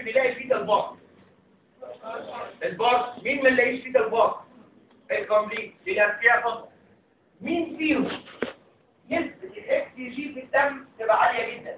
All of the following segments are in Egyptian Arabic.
ممكن يلاقي فيه البار البار مين ما نلاقيش فيه البار الكومبليت للارتياح فضل مين فيهم نسبة الاكس جي في الدم تبقى عالية جدا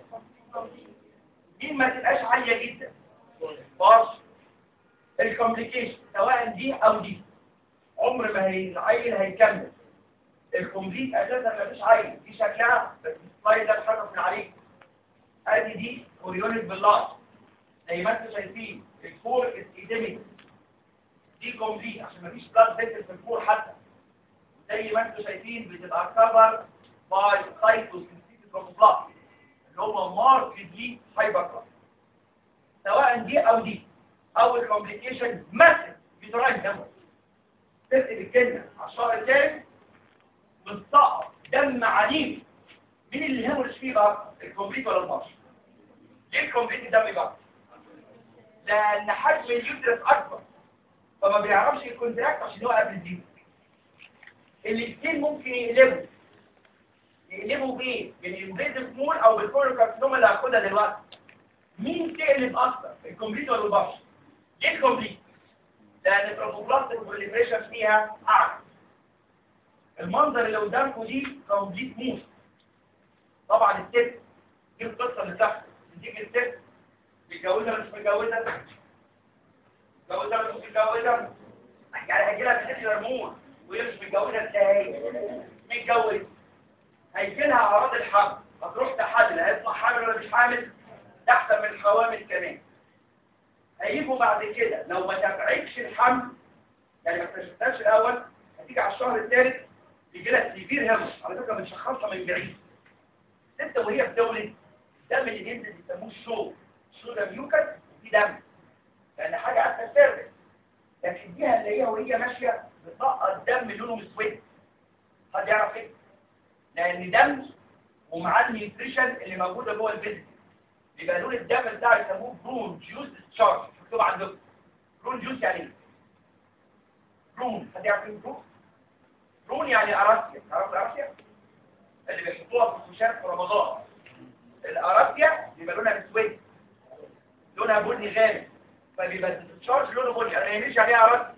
مين ما تبقاش عالية جدا بارش الكومبليكيشن سواء دي او دي عمر ما هي العيل هيكمل الكومبليت اساسا ما فيش عيل دي شكلها بس السلايد ده اتحرك من عليه ادي دي اوريونيك باللاس زي ما انتم شايفين الفور ايديميك دي كومبليت عشان ما فيش بلاد فيسل في الفور حتى زي ما انتم شايفين بتبقى كفر باي سايتوسينثيتيك بلاست اللي هو ماركتلي هايبر سواء دي او دي او الكومبليكيشن مثل بتراجع دم تسقي الكلمه على الشهر الثالث بتسقط دم عنيف مين اللي هيمرش فيه بقى الكومبليت ولا المارش ليه الكومبليت الدم بقى لان حجم اليوترس اكبر فما بيعرفش الكونتراكت عشان يوقف الدين الاثنين ممكن يقلبوا يقلبوا بايه بالانفيزيف مول او بالكوريكارسينوما اللي هاخدها دلوقتي مين تقلب اكتر الكومبليت ولا البارش ليه الكومبليت لان البروبلاستيك بروليفريشن فيها اعلى المنظر اللي قدامكم دي كومبليت موس طبعا الست دي القصه اللي تحت بتيجي الست متجوزه ولا مش متجوزه متجوزه ولا مش متجوزه يعني هيجي لها ست هرمون وهي مش متجوزه ازاي متجوزه هيجي لها اعراض الحمل هتروح تحلل هيطلع حامل ولا مش حامل احسن من الحوامل كمان هيجوا بعد كده لو ما تبعتش الحمل يعني ما اكتشفتهاش الاول هتيجي على الشهر الثالث يجي لها سيفير هامش على فكره بنشخصها من بعيد ست وهي بتولد الدم اللي بينزل بيسموه الشو الشو ده ميوكس وفي دم لان حاجه عارفه السيرفس لكن دي هنلاقيها وهي ماشيه بتسقط دم لونه مسود حد يعرف ايه؟ لان دم ومعاه النيوتريشن اللي موجوده جوه الفيزيك يبقى لون الدم بتاعه يسموه برون جوس تشارج مكتوب عندكم برون جوس يعني ايه؟ برون حد يعرف ايه برون؟ برون يعني اراسيا تعرف الاراسيا؟ اللي بيحطوها في الكشاف في رمضان الاراسيا بيبقى لونها اسود لونها بني غامق فبيبقى التشارج لونه بني انا ما يهمنيش عليها اراسيا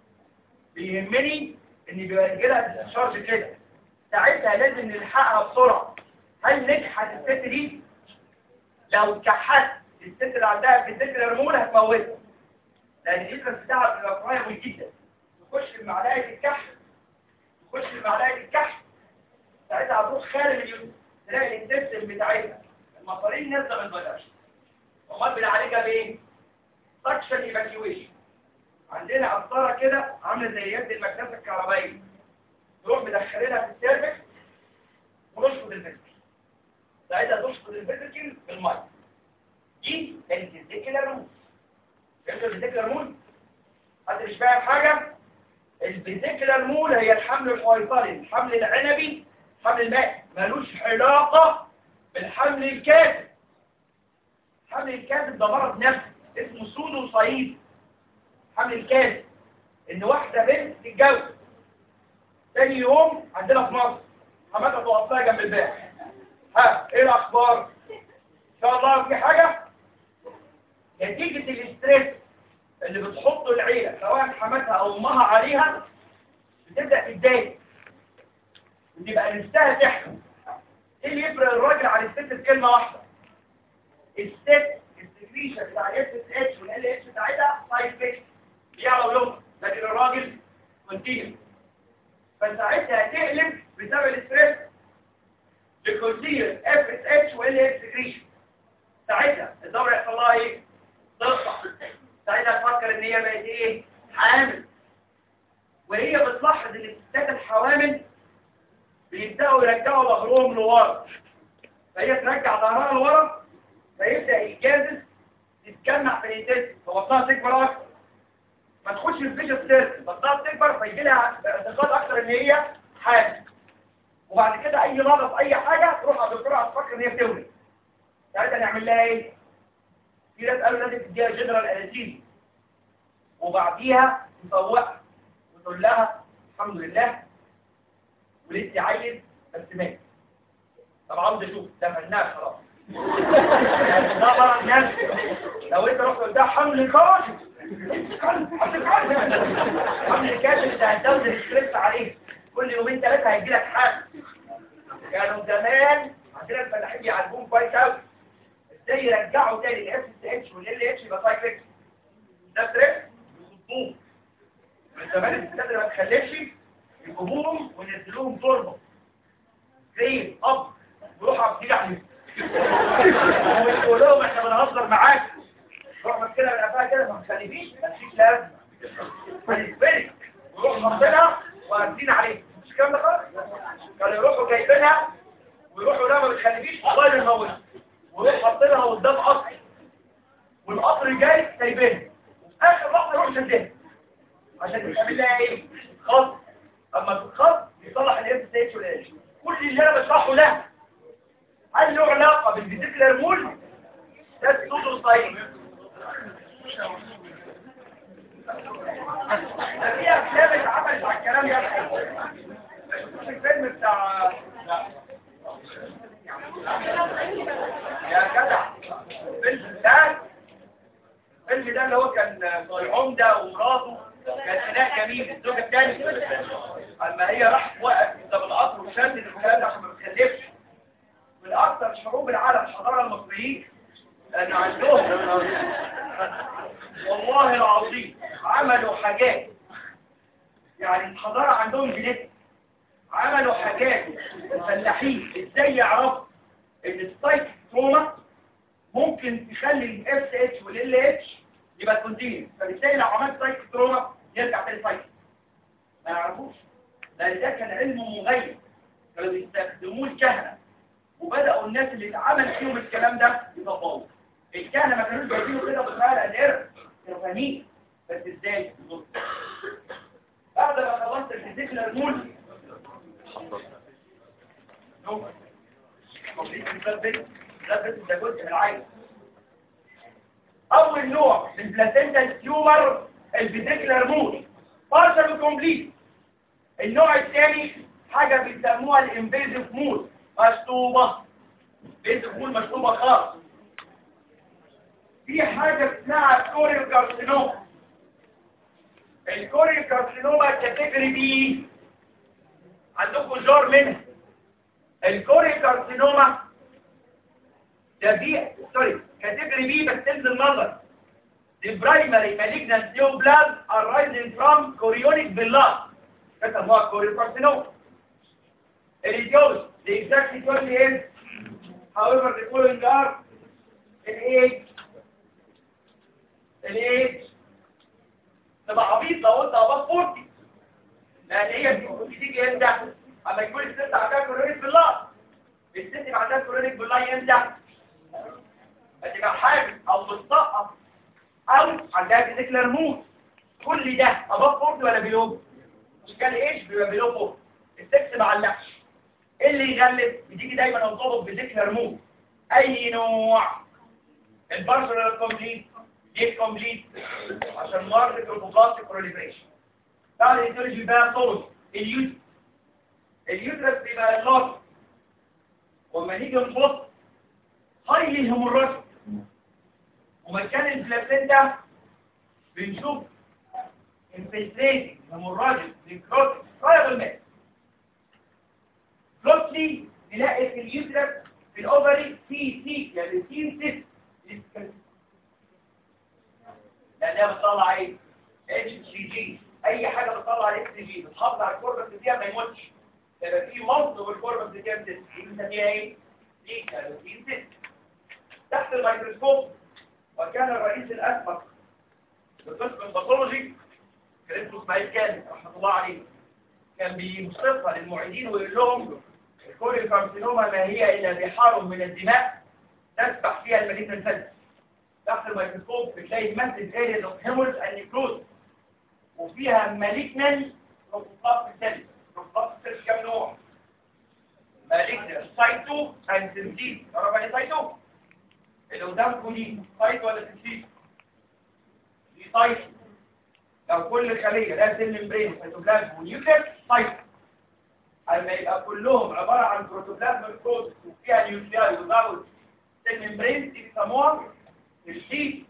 بيهمني ان بيبقى لها التشارج كده ساعتها لازم نلحقها بسرعه هل نجحت الست دي لو كحت الست اللي عندها في الست الهرمون هتموتها لان الاسم بتاعها بيبقى قوي جدا تخش بمعلقه الكحل تخش بمعلقه الكحل ساعتها هتروح خارج اليوم تلاقي الانتستين بتاعتها المصارين نازله من البلاش امال بنعالجها بايه؟ سكشن ايفاكيويشن عندنا قسطره كده عامله زي يد المكنسه الكهربائيه نروح مدخلينها في السيرفكس ونشفط الفيزيكال ساعتها تشفط الفيزيكال بالميه دي كانت الفيزيكال رمون فهمت الفيزيكال رمون؟ حد مش فاهم حاجه؟ الفيزيكال رمون هي الحمل الحويصلي الحمل العنبي حمل الماء ملوش علاقة بالحمل الكاذب الحمل الكاذب ده مرض نفسي اسمه سودو صعيد حمل الكاذب ان واحدة بنت تتجوز تاني يوم عندنا في مصر حماتها تقف لها جنب الباب ها ايه الاخبار ان شاء الله في حاجة نتيجة الاستريس اللي بتحطه العيلة سواء حماتها او امها عليها بتبدأ تتضايق وتبقى نفسها تحكم ايه اللي يفرق الراجل عن الست بكلمه واحده الست السكريشن بتاع الاس اس اتش والال اتش بتاعتها سايد فيكس بيعلى ويوم لكن الراجل كونتينيو فساعتها هتقلب بسبب الاستريس لكونتينيو اف اس اتش وال اتش سكريشن ساعتها الدوره يحصل لها ايه؟ تقطع ساعتها تفكر ان هي بقت ايه؟ حامل وهي بتلاحظ ان الستات الحوامل بيبدأوا يرجعوا ظهرهم لورا فهي ترجع ظهرها لورا فيبدأ الجازس تتجمع في الانتست فبطنها تكبر اكتر ما تخش في الفيشن سيركل بطنها تكبر فيجي لها اعتقاد اكتر ان هي حامل وبعد كده اي مرض اي حاجه تروح على الدكتور هتفكر ان هي بتولد ساعتها نعمل لها ايه؟ في ناس قالوا لازم تديها جنرال انستيزي وبعديها نفوقها وتقول لها الحمد لله ولسه عيل بس مات طب عاوز اشوف ده فنان خلاص ده مرض نفسي لو انت رحت قلتها حمل كاشف حمل كاشف ده هتزود الستريس عليه كل يومين ثلاثة هيجي لك حل كانوا زمان عندنا الفلاحين يعالجوهم كويس قوي ازاي يرجعوا تاني الاس اس اتش والال اتش يبقى سايكليك ده ستريس يصبوه من زمان الستات اللي ما تخلفش يجيبوهم وينزلوهم تربه زي اب ويروحوا عبدين عليهم ويقول لهم احنا بنهزر معاك روح بس كده من قفاها كده ما تخليفيش ما تشيش لازمه فنسبرك ويروح حاطينها وقاعدين عليه مش الكلام ده خالص كانوا يروحوا جايبينها ويروحوا لا ما بتخليفيش والله ينهوش ويروح حاطينها قدام قطر والقطر جاي سايبينها وفي اخر لحظه يروح شدها عشان تعمل لها ايه خط اما تتخط يصلح الاس اتش والاتش كل اللي انا بشرحه ده هل له علاقه بالفيزيكال مول ده الصوت صحيح ده في افلام اتعملت على الكلام ده مش الفيلم بتاع يا جدع الفيلم ده الفيلم ده اللي هو كان العمده ومراته كان خناق جميل الزوجه الثانيه اما هي راحت وقفت قدام القطر وشدت الولاد عشان ما تخلفش من اكثر شعوب العالم الحضاره المصريين لان عندهم والله العظيم عملوا حاجات يعني الحضاره عندهم جديد عملوا حاجات الفلاحين ازاي يعرفوا ان السايك تروما ممكن تخلي الاس اتش والال اتش يبقى كونتينيو فبالتالي لو عملت سايك تروما يرجع تاني سايك ما يعرفوش لان ده كان علم مغيب كانوا بيستخدموه الكهنه وبداوا الناس اللي اتعمل فيهم الكلام ده يطبقوه الكهنه ما كانوش جايبينه كده بطريقه القرد كانوا فاهمين بس ازاي بالظبط بعد ما خلصت الفيزيكال مول ده جزء من العين اول نوع من البلاسنتا تيومر الفيزيكال مول بارشل كومبليت النوع الثاني حاجه بيسموها الانفيزيف مول مشطوبه انفيزيف مول مشطوبه خالص في حاجه اسمها كوريو كارسينوما الكوريو كارسينوما كاتيجوري بي عندكم جار منها الكوريو كارسينوما ده بي سوري كاتيجوري بي بس تنزل نظر The primary malignant neoplasm arising from chorionic villi كتبوها choriocarcinoma. Etiology, the exact etiology is, however, the following are an age, an age, تبقى عبيط لو قلت above 40 لأن هي بتيجي امتى؟ أما يكون الست عندها كورونيك بالله الست يبقى عندها كورونيك بالله امتى؟ هتبقى حامل أو بتسقط أو عندها فيزيكلر موت كل ده above 40 ولا بيلوم؟ مش كان ايش بيبقى بيلوم فوق السكس معلقش ايه اللي يغلب بتيجي دايما مرتبط بذكر موت اي نوع البارسونال كومبليت ليه كومبليت عشان مرض الروبوبلاستيك بروليفريشن بعد الايديولوجي بقى صوت اليوت اليوترس بيبقى اللارج وما نيجي نبص هايلي هيموراجيك ومكان البلاسينتا بنشوف انفلتريتنج هيموراجيك نيكروتيك رايبل مات بلوتلي نلاقي في اليوترس في الاوفري سي سي يعني سين سيست لانها بتطلع ايه اتش سي جي اي حاجه بتطلع اتش سي جي بتحافظ على الكوربس فيها ما يموتش يبقى في منطق الكوربس فيها بتسيست دي بنسميها ايه دي كالوتين سيست تحت الميكروسكوب وكان الرئيس الاسبق بقسم الباثولوجي كريستو اسماعيل كامل رحمه الله عليه كان بيوصفها للمعيدين ويقول لهم الكوريوكارسينوما ما هي إلا بحار من الدماء تسبح فيها المدينة الفلس تحت الميكروسكوب بتلاقي ماسد areas of hemorrhage and necrosis وفيها مالجنال روبوبلاست سيلز روبوبلاست سيلز كام نوع؟ مالجنال سايتو اند سنتيز تعرف يعني سايتو؟ اللي قدامكم دي سايتو ولا سنتيز؟ دي سايتو لو كل خلية لها سيل ممبرين سيتوبلازم ونيوكليس سايتو اما يبقى كلهم عبارة عن بروتوبلازم الكود وفيها نيوكلياي وزاوت سيل ممبرين دي بيسموها الشيت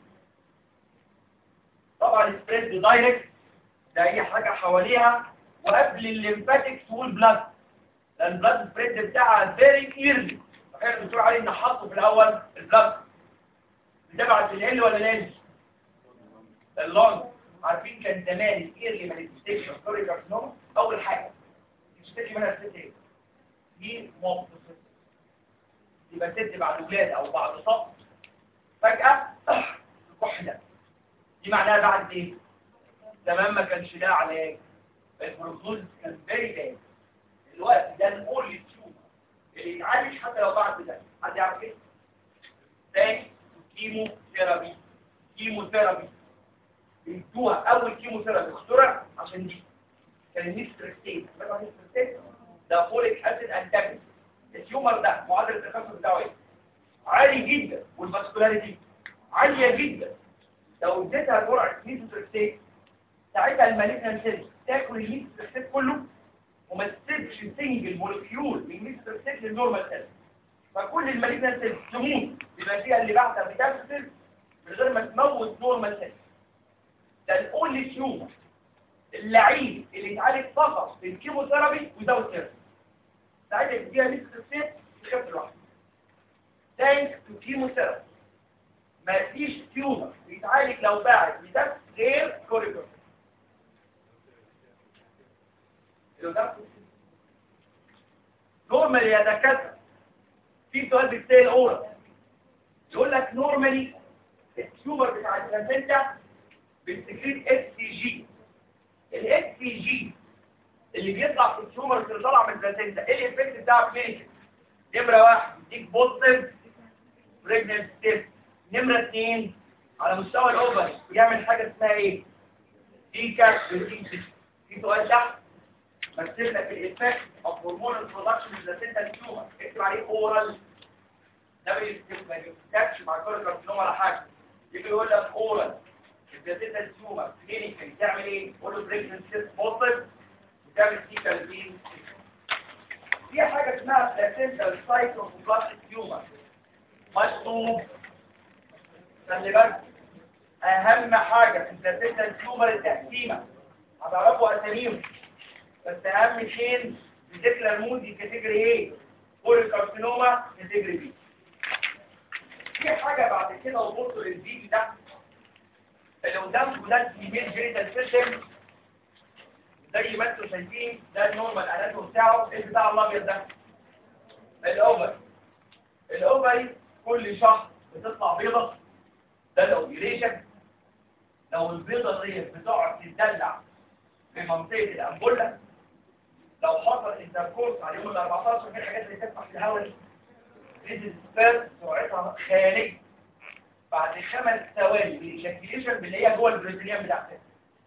طبعا السبريد دايركت ده اي حاجه حواليها وقبل الليمفاتكس والبلاد لان البلاد سبريد بتاعها فيري كليرلي تخيل الدكتور علي ان حطه في الاول البلاد بتبعت ال ولا لانش اللونج عارفين كان زمان الايرلي مانيفستيشن سوري كارسينوما اول حاجه تشتكي منها الست ايه دي موقف يبقى ست بعد ولاده او بعد صف فجاه الكح ده دي معناها بعد ايه زمان ما كانش ده علاج البروتوز كان فيري باد الوقت ده الاونلي تيوب اللي يتعالج حتى لو بعد ده حد يعرف ايه تاني كيمو ثيرابي كيمو ثيرابي بيدوها اول كيمو ثيرابي اخترع عشان دي كان النيستريكتين ده فوليك اسيد انتاجونست التيومر ده معدل التكاثر بتاعه ايه عالي جدا والفاسكولاريتي عاليه جدا لو اديتها جرعه نيستريكتين ساعتها المالجنان سيلز تاكل النيستريكتين كله وما تسيبش سنجل مولكيول من نيستريكتين للنورمال سيلز فكل المالجنان سيلز تموت بما فيها اللي بعدها بتفسر من غير ما تموت نورمال سيلز ده الاونلي تيومر اللعين اللي اتعالج فقط بالكيموثيرابي وزاوت ثيرابي ساعتها تديها نسبة السيف تخف لوحدها ثانكس تو كيموثيرابي ما فيش تيومر بيتعالج لو بعد بده غير كوريكور نورمالي يا دكاتره في سؤال بيتسال اورا يقول لك نورمالي التيومر بتاع البلاسنتا بتسكريت اس سي جي الاس سي جي اللي بيطلع في التيومر اللي طالع من البلاسنتا ايه الايفكت بتاعه كلينيكال نمره واحد يديك بوزيتيف بريجننت ستيب نمره اثنين على مستوى الاوفري بيعمل حاجه اسمها ايه ديكا في سؤال تحت مثل لك الايفكت اوف هرمون البرودكشن من البلاسنتا التيومر اكتب عليه اورال ده ما بيفتكش مع كل كارسينوما ولا حاجه يجي يقول لك اورال البلاسنتا التيومر كلينيكال تعمل ايه قول له بريجننت ستيب بوزيتيف وتعمل ديكا في في حاجه اسمها بلاسنتا سايتوبلازميك تيومر مشطوب خلي بالك اهم حاجه في البلاسنتا التيومر التقسيمه هتعرفوا اساميهم بس اهم شيء الذكر المودي كاتيجوري ايه كل كارسينوما كاتيجوري بي في حاجه بعد كده وبصوا للفيديو ده اللي قدامكم ده الفيميل جينيتال سيستم زي ما انتم شايفين ده النورمال اناتوم بتاعه ايه بتاع الابيض ده الاوفر الاوفري كل شهر بتطلع بيضه ده الاوبيريشن لو البيضه دي بتقعد تتدلع في منطقه الانبوله لو حصل انتركورس على يوم ال 14 في الحاجات اللي تفتح في الهواء دي ريد سبير سرعتها خياليه بعد خمس ثواني من الايجاكيوليشن اللي هي جوه البريتونيوم بتاعتها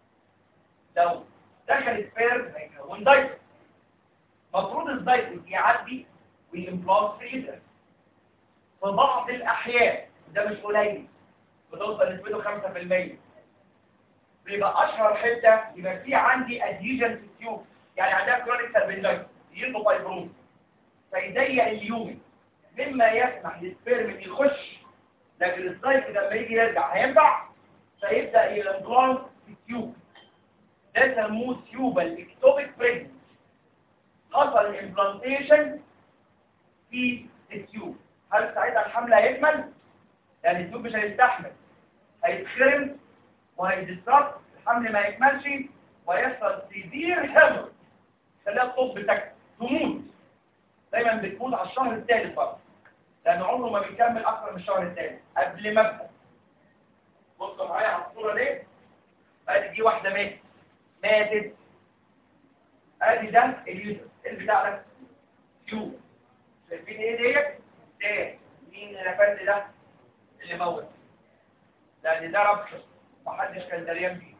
لو دخل سبير هيكون دايت المفروض الدايت يعدي والامبلانت فريزر في بعض الاحيان ده مش قليل بتوصل نسبته 5% بيبقى اشهر حته يبقى في عندي اديجن في التيوب يعني عندها كرونيك سيربندايت يلقوا فايبروز فيضيق اليومي مما يسمح للسبيرم ان يخش لكن السايت لما يجي يرجع هينفع فيبدا يلمبلانت في التيوب ده سموه تيوبال اكتوبيك بريجنس حصل الامبلانتيشن في التيوب هل ساعتها الحمل هيكمل؟ يعني التيوب مش هيستحمل هيتخرم وهيدسترات الحمل ما يكملش ويحصل سيفير هيمر خليها الطب بتاعك تموت دايما بتموت على الشهر الثالث بقى لان عمره ما بيكمل اكثر من الشهر الثالث قبل ما ابدا بصوا معايا على الصوره دي ادي دي واحده ماتت ماتت ادي ده اليوتر البتاع ده تيوب شايفين ايه ديت ده مين الافند ده اللي موت لان ده ربشه محدش كان دريان بيه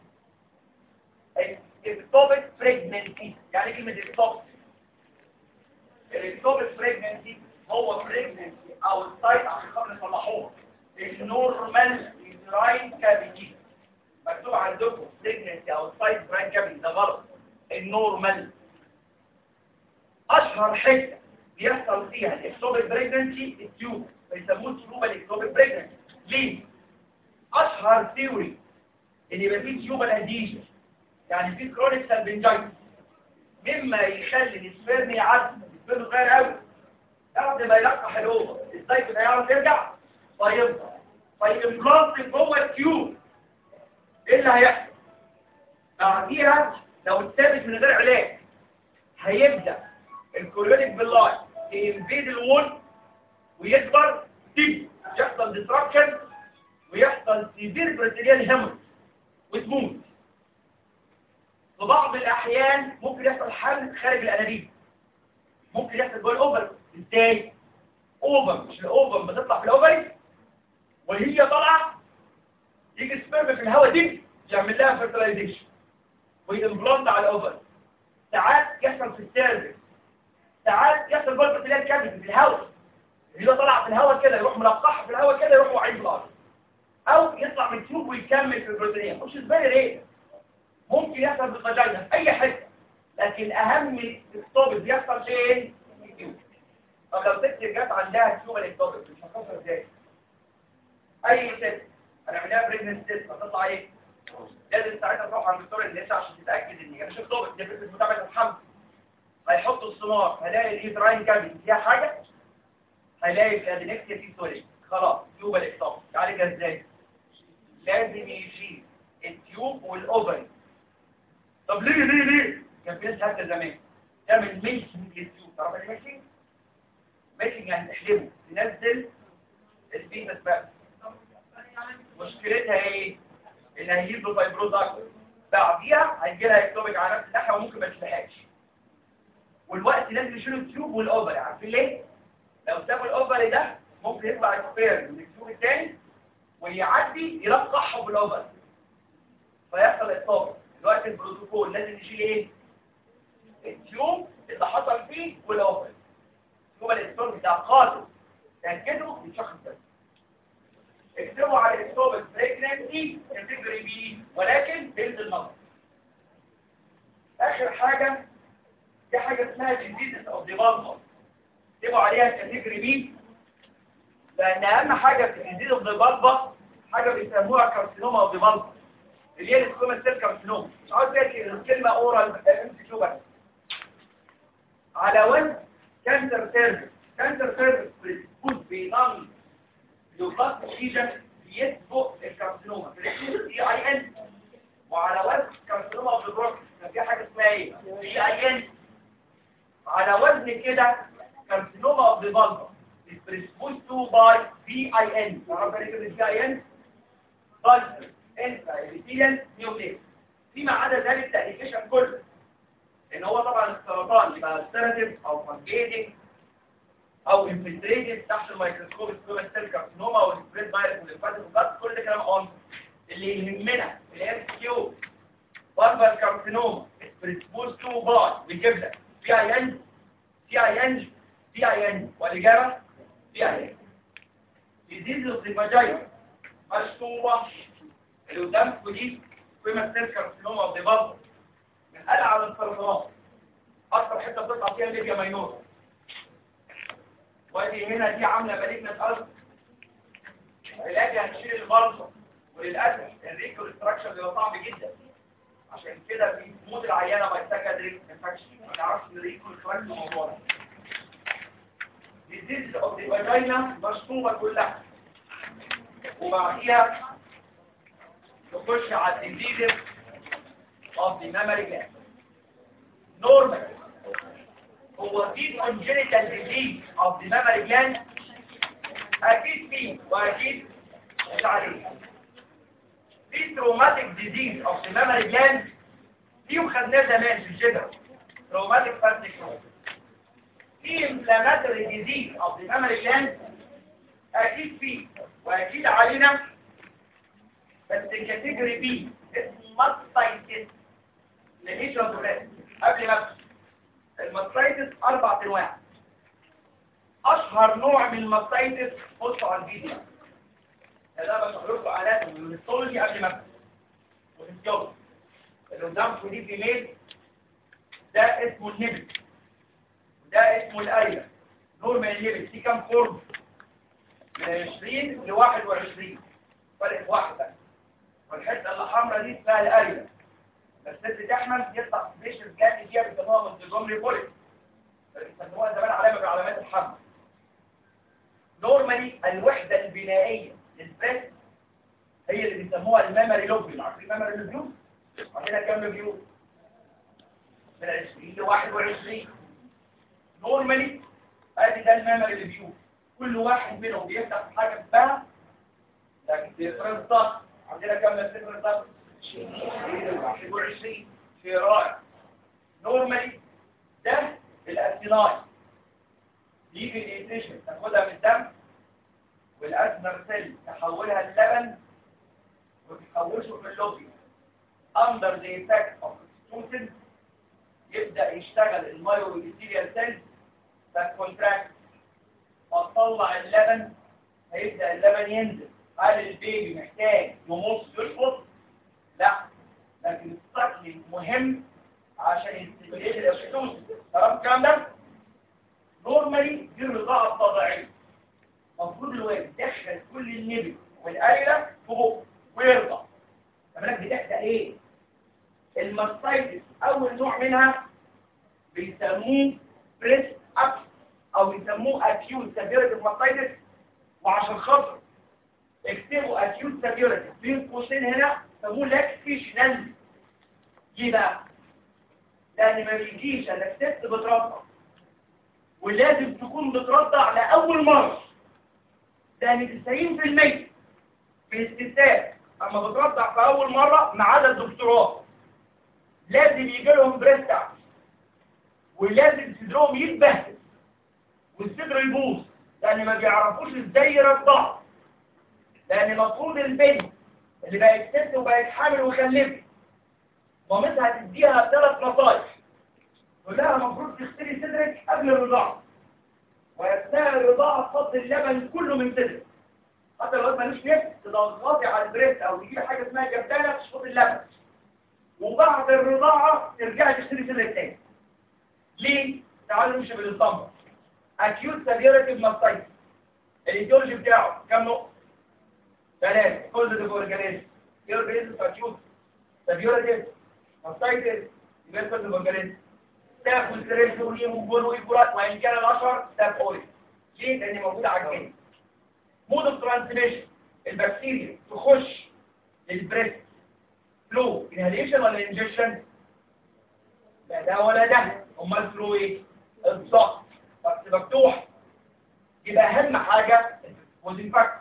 اكتوبك بريجننسي يعني كلمة اكتوبك الاكتوبك بريجننسي هو بريجننسي او السايت عشان خاطر نصلحوها النورمال يوتراين كافيتي مكتوب عندكم بريجننسي او السايت براين كافيتي ده غلط النورمال اشهر حته بيحصل فيها الاكتوبك بريجننسي التيوب فيسموه تيوبال اكتوبيك بريجننت ليه؟ اشهر ثيوري ان يبقى فيه تيوبال اديشن يعني فيه كرونيك سالبنجايتس مما يخلي السبرم يعدي السبرم صغير قوي بعد ما يلقح الاوفر ازاي كده يعرف يرجع فيفضل فيمبلانت جوه التيوب ايه اللي هيحصل بعديها لو اتثبت من غير علاج هيبدا الكوريونيك باللاين ينفيد الوول ويكبر تيجي يحصل ديستراكشن ويحصل سيفير بريتيريال هيموريج وتموت في بعض الاحيان ممكن يحصل حمل خارج الانابيب ممكن يحصل جوه الاوفر ازاي اوفر مش الاوفر بتطلع في الاوفري وهي طالعه يجي السبرم في الهواء دي يعمل لها فيرتلايزيشن ويمبلانت على الاوفر ساعات يحصل في السيرفس ساعات يحصل برضه في الكبد في الهواء اللي طالع في الهواء كده يروح ملقحها في الهواء كده يروح وعين في الارض او يطلع من تيوب ويكمل في البروتينيه مش زباله ليه ممكن يحصل في الفاجينا في اي حته لكن اهم اكتوبس بيحصل فين في التيوب طب لو ست جت عندها تيوب الاكتوبس مش هتحصل ازاي اي ست هنعملها بريجننت ست هتطلع ايه لازم ساعتها تروح عند دكتور النساء عشان تتاكد ان هي مش اكتوبس دي فكره متابعه الحمل هيحطوا السمار هلاقي اليوتراين كابيتي فيها حاجه هيلاقي الادينكسيا فيه سوليد خلاص تيوب الاكتوبس يعالجها ازاي لازم يشيل التيوب والاوفري طب ليه ليه ليه كان في ناس حتى زمان تعمل ميشنج للتيوب تعرف ايه ميشنج ميشنج يعني تحلبه تنزل الفيتس بقى مشكلتها ايه ان هيجيب له فايبروز اكتر بعديها هيجي لها اكتوبيك على نفس الناحيه وممكن ما تلحقش والوقت لازم يشيلوا التيوب والاوفري عارفين ليه لو سابوا الاوفري ده ممكن يطلع اكسبير من التيوب الثاني ويعدي يلقحه بالاوفري فيحصل اكتوبيك دلوقتي البروتوكول لازم يشيل ايه التيوب اللي حصل فيه والاوفري التيوب الاكتوبيك ده قاتل تاكدوا يتشخص بس اكتبوا على الاكتوبيك بريجننسي كاتيجوري بي ولكن بينزل نظر اخر حاجه دي حاجه اسمها ديزيز اوف ذا بالمر اكتبوا عليها كاتيجوري بي لان اهم حاجه في ديزيز اوف ذا بالبر حاجه بيسموها كارسينوما اوف ذا بالبر اللي هي السكوما سيل كارسينوما مش عاوز احكي الكلمه اورال امسك شو بس على وزن كانسر سيرفيس كانسر سيرفيس بتكون بنان لوبلاست ليجن يسبق الكارسينوما في الاي اي ان وعلى وزن كارسينوما اوف ذا بروك كان في حاجه اسمها ايه اي اي ان على وزن كده كارسينوما اوف ذا بالبر بريسبوز تو باي في اي ان تعرف ايه كده في اي ان بالبر انت ابيثيليال نيوكليس فيما عدا ذلك التأليفيشن كله ان هو طبعا السرطان يبقى ستيراتيف او فانجيتنج او انفلتريتد تحت الميكروسكوب سكوما سيل كارسينوما والسبريد فايروس والليمفاتيك وبس كل ده كلام اون اللي يهمنا اللي هي كيو باربر كارسينوما بريسبوز تو بار بيجيب لك في اي ان في اي ان في اي ان والاجابه في اي ان ديزيز اوف ذا فاجينا مشطوبه اللي قدامكم دي سكوما سيل كارسينوما اوف ذا بلبر من العب السرطانات اكتر حته بتطلع فيها الليبيا ماينور وادي هنا دي عامله مالجنة أرض علاجها هنشيل البلطة وللأسف الريكو استراكشر بيبقى صعب جدا عشان كده بيموت العيانة ما يستكدري انفكشن ما نعرفش ان الريكو استراكشر موضوع ده ديزيز اوف ذا فاجينا مشطوبة كلها وبعديها نخش على الديزيز اوف ذا ميموري جلاند نورمال هو في congenital disease of the mammary gland اكيد فيه واكيد مش عليه في traumatic disease of the mammary gland فيه خدناه زمان في الجدر traumatic particle في inflammatory disease of the mammary gland اكيد فيه واكيد علينا بس الكاتيجوري بي اسمه ماستايتس لليش قبل ما ابدا الماستايتس اربع انواع اشهر نوع من الماستايتس بصوا على الفيديو ده بشرح لكم علامه من الهيستولوجي قبل ما ابدا وفيزيولوجي اللي قدامكم دي فيميل ده اسمه النبل وده اسمه الايه نور من النبل في كام فورم من 20 ل 21 فرق واحدة والحته اللي حمراء دي اسمها الاريا بس الست تحمل يطلع سبيشال جلاند فيها بيسموها مونتجومري بوليت بيسموها زمان علامه من علامات الحمل نورمالي الوحده البنائيه للبريست هي اللي بيسموها الميموري لوبيول عارفين الميموري لوبيول عندنا كام لوبيول من 20 ل 21 نورمالي ادي ده الميموري لوبيول كل واحد منهم بيفتح في حاجه اسمها لكن ديفرنت ضغط عندنا كام ديفرنت ضغط 21 شيء رائع نورمالي ده الاسيناي يجي النيوتريشن تاخدها من الدم والاسنر سيل تحولها للبن وتحوشه في اللوبي under the effect of oxytocin يبدأ يشتغل المايوبيثيريال سيل فتكونتراكت فتطلع اللبن هيبدأ اللبن ينزل هل البيبي محتاج يمص يشفط؟ لا لكن الطفل مهم عشان يستمريت الاكسيتوسين تمام الكلام ده؟ نورمالي دي الرضاعة الطبيعية المفروض الوالد يدخل كل النبي والقايلة في بقه ويرضع بالك بتحدى ايه؟ الماستايتس اول نوع منها بيسموه بريس اب او بيسموه اكيوت سيفيرتي ماستايتس وعشان خاطر اكتبوا اكيوت سيفيرتي بين قوسين هنا سموه لاكسيشنال ليه بقى؟ لان ما بيجيش الا الست بترضع ولازم تكون بترضع لأول مرة لأن 90% من الستات أما بترضع في أول مرة ما عدا الدكتوراه لازم يجي لهم بريست ولازم صدرهم يتبهدل والصدر يبوظ لأن ما بيعرفوش ازاي يرضعوا لأن المفروض البنت اللي بقت ست وبقت حامل وخلفت مامتها تديها ثلاث نصايح تقول لها المفروض تغسلي صدرك قبل الرضاعة ويبتاع الرضاعة تفضي اللبن كله من صدرك حتى لو مالوش نفس تضغطي على البريست او تجيبي حاجة اسمها جبانة تشفط اللبن وبعد الرضاعة ترجعي تغسلي صدرك تاني ليه؟ تعالوا نمشي بالاسطمبة acute severative mastitis الايديولوجي بتاعه كام نقطة؟ ثلاثة كل ده اورجانيزم ايه اورجانيزم acute severative mastitis يبقى كل اورجانيزم تاخد سرير سوريين وجول ويبرات وإن كان الأشهر ستاف أوري ليه؟ لأن موجودة على الجنين مود اوف ترانسميشن البكتيريا تخش للبريست فلو انهاليشن ولا انجكشن؟ لا ده ولا ده امال فلو ايه؟ الضغط بس مفتوح يبقى أهم حاجة والانفكت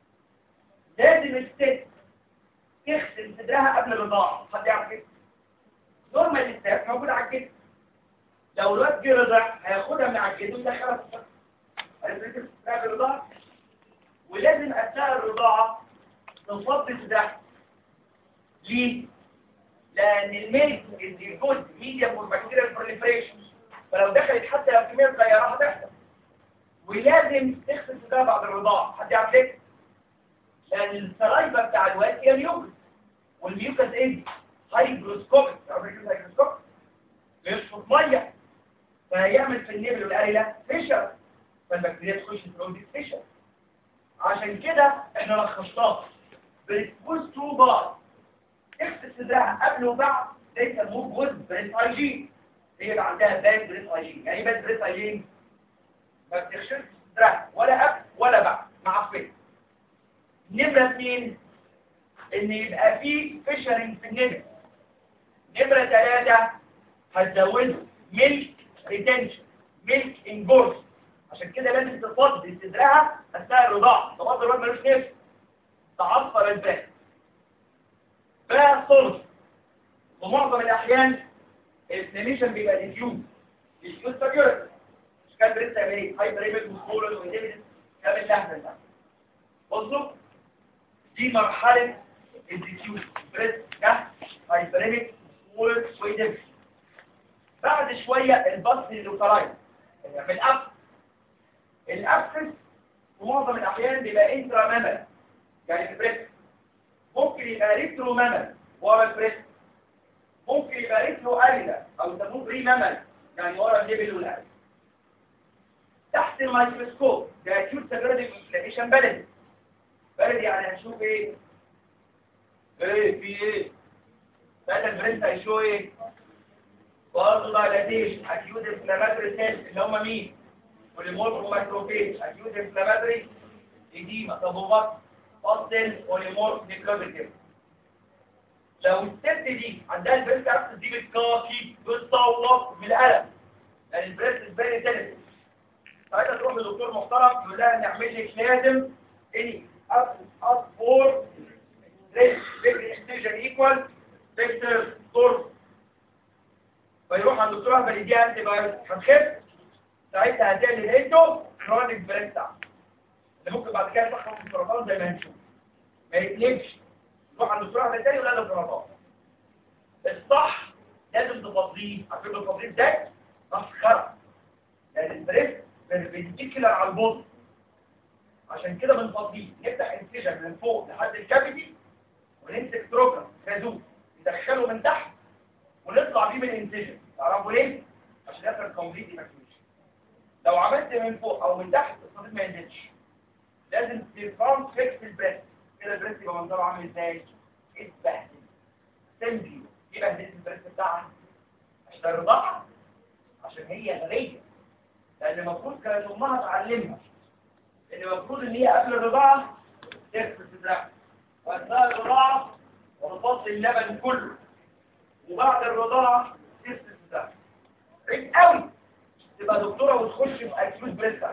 لازم الست تغسل صدرها قبل الرضاعة حد يعرف كده؟ نورمال الستاف موجودة على الجسم لو الواد جه رضع هياخدها من على الجدود دخلها في الصدر هيفرق في الرضاعة ولازم اثناء الرضاعة تفضي صدرها ليه؟ لان الميلك is good medium for bacterial proliferation فلو دخلت حتى لو كمية صغيرة هتحصل ولازم تغسل صدرها بعد الرضاعة حد يعرف ليه؟ لان السلايفا بتاع الواد هي ميوكس والميوكس ايه؟ هايجروسكوبيك تعرف ايه هايجروسكوبيك؟ بيشفط ميه فهيعمل في النبل والقليلة فيشر فالبكتيريا تخش في الأودي فيشر عشان كده احنا لخصناه بريسبوز تو بار اغسل صدرها قبل وبعد ده يسموه جود بريس اي جي هي بقى عندها باد بريس اي جي يعني ايه باد بريس اي جي ما بتغسلش صدرها ولا قبل ولا بعد معفنه نمرة اثنين ان يبقى في فيشرنج في النبل نمرة ثلاثة هتزوده ميلك ريتنشن ميلك انجورس عشان كده لازم تفضي صدرها اثناء الرضاعه تفضل الواد ملوش نفس تعصفر الباقي بقى صلص ومعظم الاحيان الانفلاميشن بيبقى ديفيوز ديفيوز سبيورت مش كان بريست امريك هايبر ايمج وسكولر وانيميدس كامل لحظه ده بصوا دي مرحله الديفيوز بريست ده هايبر ايمج سكولر وانيميدس بعد شوية البص اللوكالايز في الأب الأبسس في معظم الأحيان بيبقى انترا مامل يعني في البريست ممكن يبقى ريترو مامل ورا البريست ممكن يبقى ريترو أريدا أو يسموه بري مامل يعني ورا النبل والأريدا تحت تحت الميكروسكوب ده اكيوت سكرتيف انفلاميشن بلدي بلدي يعني هنشوف ايه ايه في ايه هذا البرنت هيشو ايه برضه دايلاتيشن اكيوت انفلاماتوري سيل اللي هم مين بوليمورف مايكروفيج اكيوت انفلاماتوري ايديما طب وبط فاصل بوليمورف نيكلوبيتيف لو الست دي عندها البريست ابسس دي بتكاكي بتصوت من الالم لان البريست فيري سيلف ساعتها تروح لدكتور محترم يقول لها نعمل لك لازم اني اب اب فور ريس بيج اكستنشن ايكوال فيكتور دور فيروح عند الدكتور احمد يديها انتي بايوتيك هتخف ساعتها هتقلل انتو كرونيك بريست اللي ممكن بعد كده تحكم في السرطان زي ما هنشوف ما يقلبش روح عند الدكتور احمد تاني ولا ده سرطان الصح لازم تفضيه عارفين التفضيه ازاي؟ مسخره لان البريست بيديكلر على البطن عشان كده بنفضيه نفتح انسجن من فوق لحد الكافيتي ونمسك تروكر خازوق ندخله من تحت ونطلع بيه من الانسجن تعرفوا ليه؟ عشان يحصل كومبليت ايفاكيويشن لو عملت من فوق او من تحت الصديد ما ينزلش لازم تفرم فيكس البريست كده البريست يبقى منظره عامل ازاي؟ اتبهدل سمبيو ايه بهدلت البريست بتاعها؟ عشان الرضاعه عشان هي غبيه لان المفروض كانت امها تعلمها ان المفروض ان هي قبل الرضاعه تغسل صدرها واثناء الرضاعه ونفضي اللبن كله وبعد الرضاعه تغسل صدرها عيب قوي تبقى دكتوره وتخش في اكيوت بريست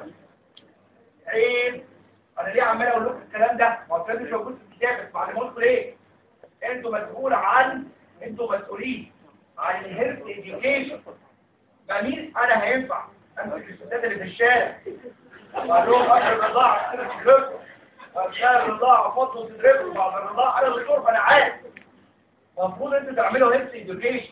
عيب انا ليه عمال اقول لكم الكلام ده ما هو الكلام مش موجود في الكتاب بس معلموكم ليه انتوا مسؤول عن انتوا مسؤولين عن الهيلث اديوكيشن بقى مين انا هينفع امسك الستات اللي في الشارع اقول لهم قبل الرضاعه تدربوا اثناء الرضاعه فضلوا تدربوا بعد الرضاعه انا دكتور فانا عارف المفروض انتوا تعملوا هيلث اديوكيشن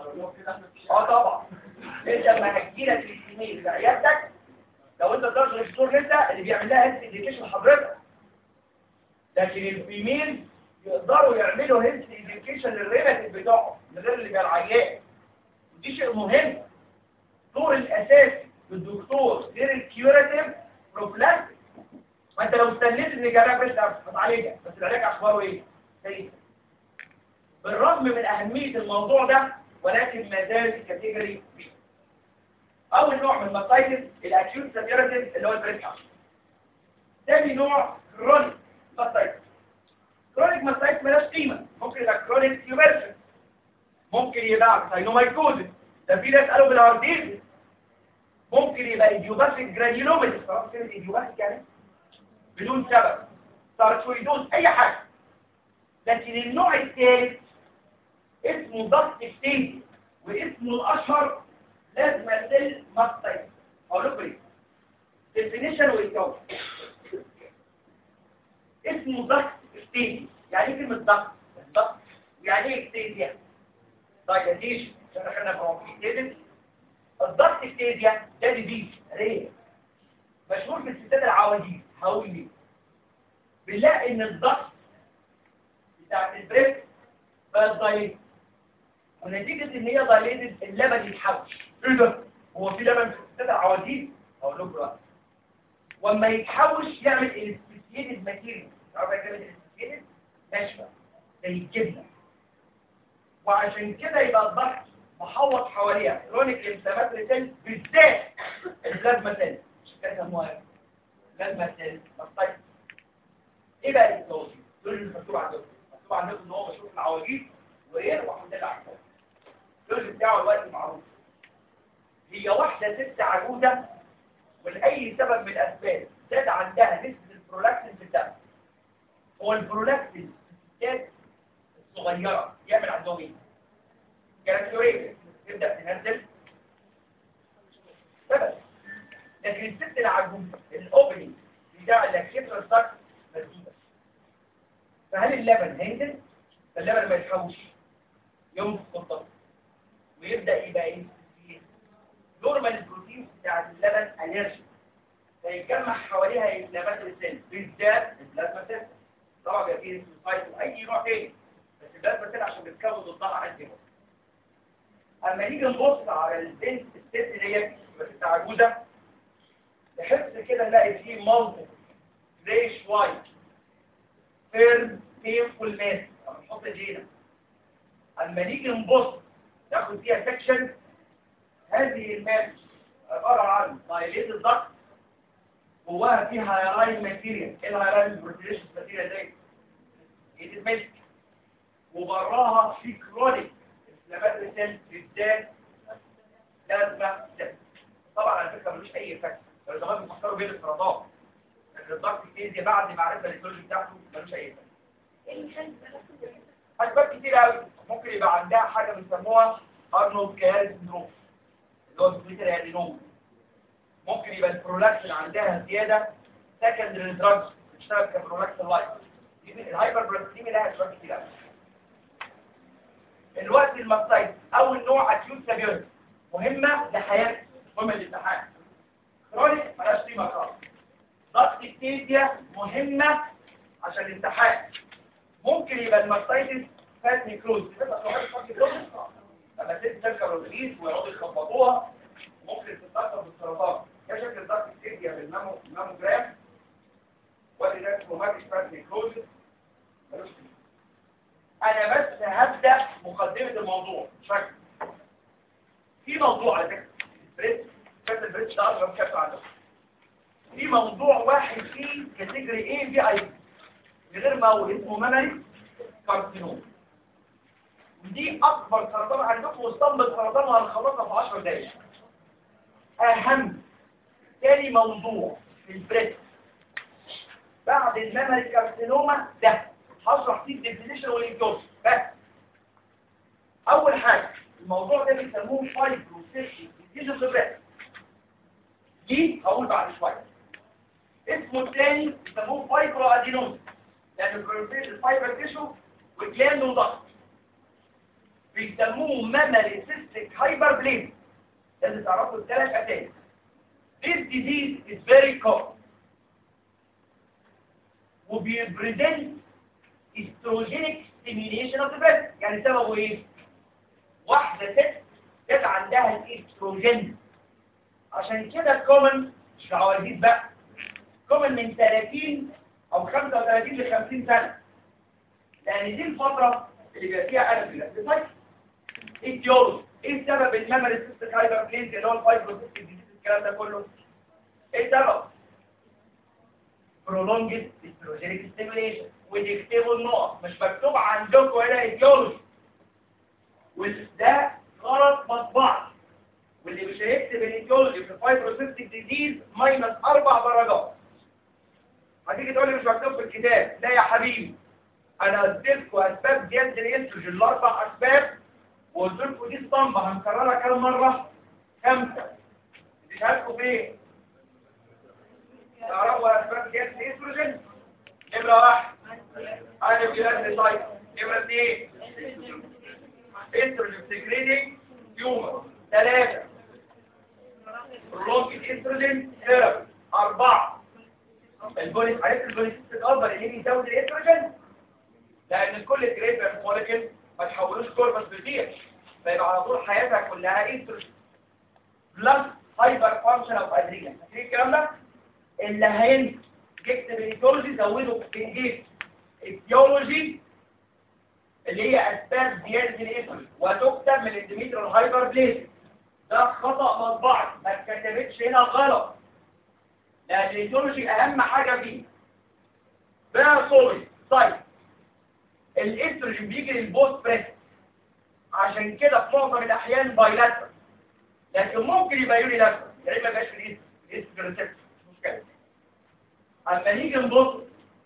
اه طبعا انت لما هتجيلك الاثنين لعيادتك لو انت درجه الدكتور لسه اللي بيعمل لها هيلث اديوكيشن حضرتك لكن الفيميل يقدروا يعملوا هيلث اديوكيشن للريلاتيف بتوعهم من غير اللي بيرعياه ودي شيء مهم الدور الاساسي للدكتور غير الكيوراتيف بروفلاكتيك ما انت لو استنيت ان جالك بس هتعالجها بس العلاج اخباره ايه؟ سيء بالرغم من اهميه الموضوع ده ولكن ما زال في كاتيجوري بي اول نوع من المسايتس الاكيوت سيراتيف اللي هو البريك ثاني نوع كرونيك مسايتس كرونيك مسايتس مالهاش قيمه ممكن يبقى كرونيك تيوبرشن ممكن يبقى ساينومايكوزس ده في ناس قالوا بالهارديز ممكن يبقى ايديوباثيك جرانيولوميتس خلاص كده ايديوباثيك يعني بدون سبب ساركويدوز اي حاجه لكن النوع الثالث اسمه ضغط ستيجي واسمه الاشهر لازم سيل ماستايت اقول لكم ايه ديفينيشن ويتكون اسمه ضغط ستيجي يعني ايه كلمه ضغط ضغط يعني ايه ستيجيا دايلاتيشن عشان احنا برونكيتيتس الضغط ستيجيا ده ديزيز ريه مشهور في الستات العواجيز هقول ليه بنلاقي ان الضغط بتاعت البريس بقى ضايلت ونتيجة ان هي ضايلت اللبن يتحوش ايه ده هو في لبن في الستات العواجيز هقول لكم بقى واما يتحوش يعمل انستيتيد ماتيريال عارفه كلمه انستيتيد ناشفه زي الجبنه وعشان كده يبقى الضغط محوط حواليها كرونيك انفلاماتوري سيل بالذات البلازما سيل مش كده سموها بلازما سيل ماستايتس ايه بقى التوصيف دول اللي مكتوب عندكم مكتوب عندكم ان هو مشهور في العواجيز وايه وحمد لله على الدول بتاعه الوقت معروف هي واحده ست عجوزه ولاي سبب من الاسباب زاد عندها نسبه البرولاكتين في الدم هو البرولاكتين في الستات الصغيره يعمل عندهم ايه؟ كاركتوريه تبدا تنزل سبب لكن الست العجوزه الاوبننج بتاع الاكيترال ساك مسدوده فهل اللبن هينزل؟ فاللبن ما يتحوش ينفخ الضغط ويبدا يبقى ايه؟ نورمال البروتين بتاع اللبن اليرجي فيتجمع حواليها انفلاماتوري سيل بالذات البلازما سيل طبعا بيبقى فيه سايت واي نوع تاني بس البلازما سيل عشان بتكون ضدها انتي اما نيجي نبص على البنت الست ديت بس عجوزه تحس كده نلاقي فيه مالتي ريش وايت فيرم بينفول ماس طب نحط دي هنا اما نيجي نبص ناخد فيها سكشن هذه الماس عباره عن دايليت الضغط جواها فيها هايلاين ماتيريال ايه الهايلاين بروتيشن ماتيريال دي ايه الملك وبراها في كرونيك انفلاماتوري سيل بالذات لازمه سيل طبعا على فكره ملوش اي افكت لو زمان بيفكروا بين السرطان لكن الضغط الكيزي بعد معرفه الايتولوجي بتاعته ملوش اي افكت اسباب كتير قوي ممكن يبقى عندها حاجه بنسموها ارنولد كياري سندروم اللي هو السبيتر ادينوم ممكن يبقى البرولاكسين عندها زياده سكندري دراجز بتشتغل كبرولاكسين لايت الهايبر برولاكسيميا لها اسباب كتير قوي الوقت المصايد اول نوع اكيوت سابيوري مهمه لحياتك مهمه للامتحان كرونيك مالهاش قيمه خالص ضغط التيزيا مهمه عشان الامتحان ممكن يبقى الماستايتس فات نيكروز لما تيجي تركب الرئيس ويقعدوا يخبطوها ممكن تتاثر بالسرطان ده شكل ضغط التيزيا بالماموجرام وادي ده اسمه ماجيك فات نيكروز ملوش قيمه انا بس هبدا مقدمه الموضوع شكل في موضوع على فكره بريت كانت البريت ده اصغر كاتب عنده في موضوع واحد فيه كاتيجوري ايه في اي غير مول اسمه ميموري كارسينوم ودي اكبر سرطان عندكم واسطمبة سرطان وهنخلصها في 10 دقايق اهم تاني موضوع في البريت بعد الميموري كارسينوما ده هشرح فيه الديفينيشن والانكوز بس اول حاجه الموضوع ده بيسموه فايبروسيشن ديزيز البريت دي هقول بعد شويه اسمه الثاني بيسموه فايبرو ادينوم لان الفايبر تيشو وجلاند وضغط بيسموه مامري سيستيك هايبر بلين لازم تعرفوا الثلاث اسامي This disease is very common وبيبريزنت استروجينيك ستيميليشن اوف ذا بريست يعني سببه ايه؟ واحده ست جت عندها الاستروجين عشان كده كومن مش عواجيز بقى كومن من 30 او 35 ل 50 سنه لان دي الفتره اللي بيبقى فيها الم في ايتيولوجي ايه السبب الميموري سيستم هايبر بلينز اللي هو الفايبروسيستيك ديزيز الكلام ده كله ايه السبب prolonged estrogenic stimulation وتكتبوا النقط مش مكتوب عندكم هنا ايديولوجي وده غلط مطبعي واللي مش هيكتب الايديولوجي في الفايبروسيستيك ديزيز ماينس اربع درجات هتيجي تقول لي مش مكتوب في الكتاب لا يا حبيبي انا اديتكم اسباب زياده الاستروجين الاربع اسباب وقلت لكم دي اسطمبه هنكررها كام مره خمسه مش هاتكم فين تعرفوا اسباب زياده الاستروجين نمره واحد عارف جلاد سايت نمره اثنين استروجين سكريتنج تيومر ثلاثه برولونج استروجين ثيرابي اربعه البوليس عرفت البوليس الاكبر اللي بيزود الاستروجين لان كل جريب مولكيول ما تحولوش كوربس بيطير فيبقى على طول حياتها كلها استروجين بلس هايبر فانكشن اوف ادرينال فاكرين الكلام ده اللي هينزل يكتب الايتيولوجي زوده في انجيل ايتيولوجي اللي هي اسباب زياده الاستروجين وتكتب من الاندوميتريال هايبر بليز ده خطا مطبعي ما اتكتبتش هنا غلط لان الايتيولوجي اهم حاجه فيه بقى صوري طيب الاستروجين بيجي للبوست بريس عشان كده في معظم الاحيان بايلاترال لكن ممكن يبقى يوني لاترال يعني ما يبقاش في الاستروجين ريسبتور مش مشكله اما نيجي نبص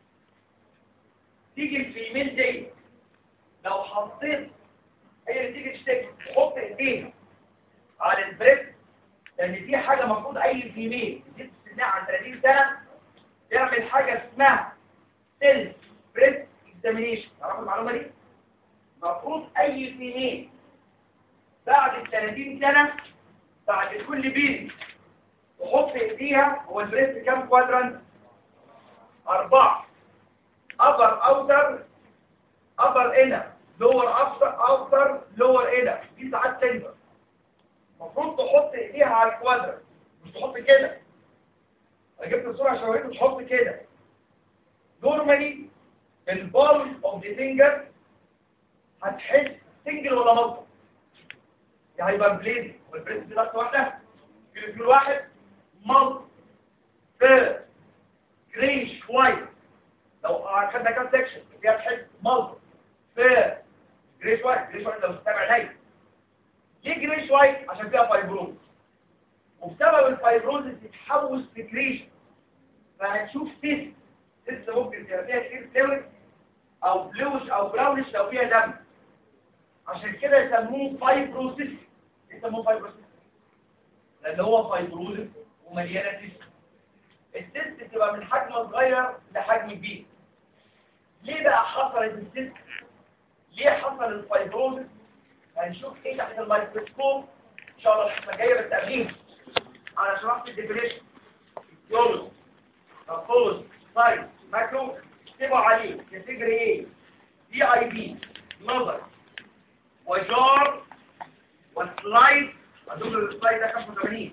تيجي الفيميل دي لو حطيت هي اللي تيجي تشتكي تحط ايديها على البريست لان دي حاجه المفروض اي فيميل دي سنها عن 30 سنه تعمل حاجه اسمها سيلف بريست اكزامينيشن تعرفوا المعلومه دي المفروض اي فيميل بعد ال 30 سنه بعد كل بيبي تحط ايديها هو البريست كام كوادرانت أربعة upper outer upper inner lower outer outer lower inner دي ساعات تنزل المفروض تحط ايديها على الكوادرة مش تحط كده انا جبت الصوره عشان اوريكم تحط كده نورمالي البال اوف ذا فينجر هتحس سنجل ولا مالتي يعني هيبقى بليد والبريد دي ضغطه واحده في رجل واحد مالتي فير جريش وايت لو خدنا كام سكشن فيها تحس مالتي فير جريش وايت جريش وايت لو استمع نايم ليه جريش وايت عشان فيها فايبروز وبسبب الفايبروز تتحول سكريشن فهتشوف سيست سيست ممكن تبقى فيها كتير فلويد او بلوش او براونش لو فيها دم عشان كده يسموه فايبروسيس يسموه فايبروسيس لان هو فايبروزس ومليانه سيست السيست بتبقى من حجم صغير لحجم كبير ليه بقى حصلت السيست ليه حصل الفايبروزس هنشوف ايه تحت الميكروسكوب ان شاء الله الحصه الجايه بالتقديم على شرحت الديفينيشن يولو تفوز سايز ماكرو اكتبوا عليه كاتيجوري ايه دي اي بي نظر وجار وسلايد هدول السلايد ده 85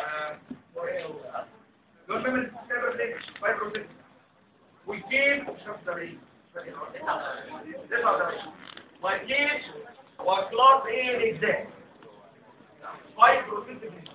دول ميموري سيرفر لينك فايبروسيس والجيم 85 89 والجيم وكلاس ايه الاكزاكت فايبروسيس